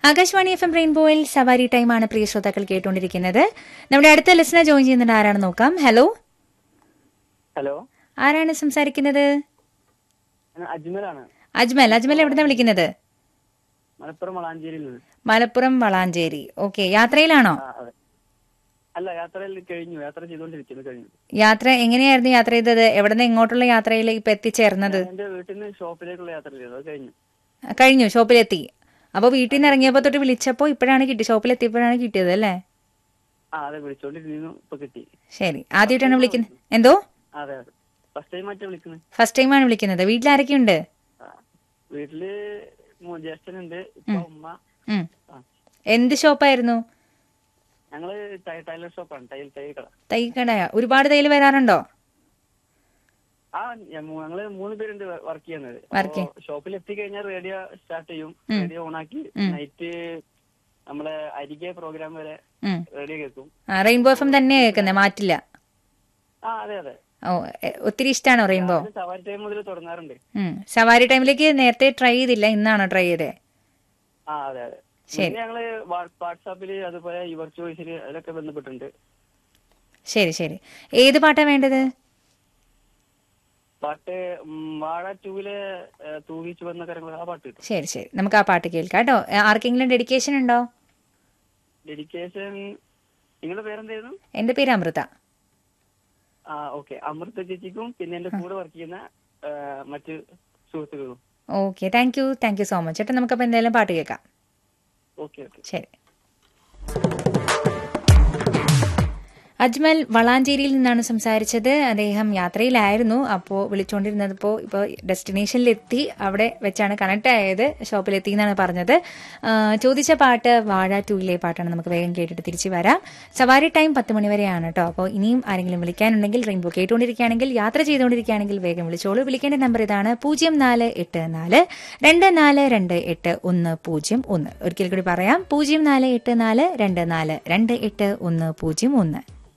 Akashvani F M റെയിൻബോയിൽ സവാരി ടൈമാണ് പ്രിയ ശ്രോതാക്കൾ കേട്ടുകൊണ്ടിരിക്കുന്നത് നമ്മുടെ അടുത്ത ലിസണർ ജോയിൻ ചെയ്യുന്നുണ്ട് ആരാണെന്ന് നോക്കാം ഹലോ ഹലോ ആരാണ് സംസാരിക്കുന്നത് ഞാൻ അജ്മലാണ് അജ്മൽ അജ്മൽ എവിടുന്ന വിളിക്കുന്നത് മലപ്പുറം വളാഞ്ചേരിയിൽ നിന്ന് മലപ്പുറം വളാഞ്ചേരി ഓക്കെ യാത്രയിലാണോ ആ അതെ അല്ല യാത്രയിൽ കഴിഞ്ഞു യാത്ര ചെയ്തുകൊണ്ടിരിക്കുന്നു കഴിഞ്ഞു യാത്ര എങ്ങനെയായിരുന്നു യാത്ര ചെയ്തത് എവിടുന്ന് എങ്ങോട്ടുള്ള യാത്രയിൽ ഇപ്പൊ എത്തിച്ചേർന്നത് എന്റെ വീട്ടിൽ നിന്ന് ഷോപ്പിലേക്കുള്ള യാത്ര ചെയ്തു അത് കഴിഞ്ഞു കഴിഞ്ഞു ഷോപ്പിലെത്തി അപ്പോൾ വീട്ടിൽ നിന്ന് ഇറങ്ങിയപ്പോൾ തൊട്ട് വിളിച്ചപ്പോൾ ഇപ്പോഴാണ് കിട്ടി ഷോപ്പിലെത്തിയപ്പോഴാണ് കിട്ടിയത് അല്ലേ ആ അതെ വിളിച്ചോണ്ടിരുന്നു ഇപ്പൊ കിട്ടി ശരി ആദ്യമായിട്ടാണ് വിളിക്കുന്നത് എന്തോ അതെ അതെ ഫസ്റ്റ് ടൈം ആയിട്ട് വിളിക്കുന്നത് ഫസ്റ്റ് ടൈമാണ് വിളിക്കുന്നത് വീട്ടിൽ ആരൊക്കെയുണ്ട് ആ. വീട്ടില് മൂ- ജ്യേഷ്ഠനുണ്ട് ഇപ്പൊ ഉമ്മ ഉം. ആ. എന്ത് ഷോപ്പായിരുന്നു ഞങ്ങള് ടൈ- ടൈലർ ഷോപ്പാണ് ടൈൽ തൈ കട തൈക്കട ഒരുപാട് തൈല് വരാറുണ്ടോ ആ ഞ- മൂ- ഞങ്ങള് മൂന്ന് പേരുണ്ട് വർക്ക് ചെയ്യുന്നത് Work അപ്പോ ഷോപ്പിൽ എത്തിക്കഴിഞ്ഞാൽ റേഡിയോ സ്റ്റാർട്ട് ചെയ്യും റേഡിയോ ഓണാക്കി നൈറ്റ് നമ്മളെ അരികെ പ്രോഗ്രാം വരെ ഉം. റേഡിയോ കേൾക്കും ആ റെയിൻബോ എഫ് എം തന്നെയാണ് കേൾക്കുന്നത് മാറ്റില്ല ആ അതെ അതെ ഓ എ- ഒത്തിരി ഇഷ്ടമാണോ റെയിൻബോ അത് സവാരി ടൈം മുതൽ തുടങ്ങാറുണ്ട് ഉം. സവാരി ടൈമിലേക്ക് നേരത്തെ ട്രൈ ചെയ്തില്ല ഇന്നാണോ ട്രൈ ചെയ്തേ ആ അതെ അതെ ശരി. പിന്നെ ഞങ്ങള് വാ- വാട്സാപ്പില് അതുപോലെ യുവർ ചോയ്സില് അതിലൊക്കെ ബന്ധപ്പെട്ടിട്ടുണ്ട് ശരി ശരി ഏത് പാട്ടാ വേണ്ടത് പാട്ട് ഉം, വാഴ ടൂവിലെ തൂവി ചുവന്ന കരങ്ങൾ ആ പാട്ട് കിട്ടും ശരി ശരി നമുക്ക് ആ പാട്ട് കേൾക്കാം കേട്ടോ ആർക്കെങ്കിലും ഡെഡിക്കേഷൻ ഉണ്ടോ ഡെഡിക്കേഷൻ നിങ്ങളുടെ പേരെന്തായിരുന്നു എന്റെ പേര് അമൃത ആ ഓക്കെ അമൃത ചേച്ചിക്കും പിന്നെ എന്റെ കൂടെ വർക്ക് ചെയ്യുന്ന ആ, മറ്റ് സുഹൃത്തുക്കളും okay thank you thank you so much ചേട്ടാ നമുക്കപ്പോൾ എന്തായാലും പാട്ട് കേൾക്കാം ഓക്കെ ഓക്കെ ശരി അജ്മൽ വളാഞ്ചേരിയിൽ നിന്നാണ് സംസാരിച്ചത് അദ്ദേഹം യാത്രയിലായിരുന്നു അപ്പോൾ വിളിച്ചുകൊണ്ടിരുന്നപ്പോൾ ഇപ്പോൾ ഡെസ്റ്റിനേഷനിലെത്തി അവിടെ വെച്ചാണ് കണക്ട് ആയത് ഷോപ്പിലെത്തി എന്നാണ് പറഞ്ഞത് ആ, ചോദിച്ച പാട്ട് വാഴ ടൂയിലെ പാട്ടാണ് നമുക്ക് വേഗം കേട്ടിട്ട് തിരിച്ചു വരാം സവാരി ടൈം പത്ത് മണി വരെയാണ് കേട്ടോ അപ്പോൾ ഇനിയും ആരെങ്കിലും വിളിക്കാനുണ്ടെങ്കിൽ റെയിൻബോ കേട്ടുകൊണ്ടിരിക്കുകയാണെങ്കിൽ യാത്ര ചെയ്തുകൊണ്ടിരിക്കുകയാണെങ്കിൽ വേഗം വിളിച്ചോളൂ വിളിക്കേണ്ട നമ്പർ ഇതാണ് പൂജ്യം നാല് എട്ട് നാല് രണ്ട് നാല് രണ്ട് എട്ട് ഒന്ന് പൂജ്യം ഒന്ന് ഒരിക്കൽ കൂടി പറയാം പൂജ്യം നാല് എട്ട് നാല് രണ്ട് നാല് രണ്ട് എട്ട് ഒന്ന് പൂജ്യം ഒന്ന്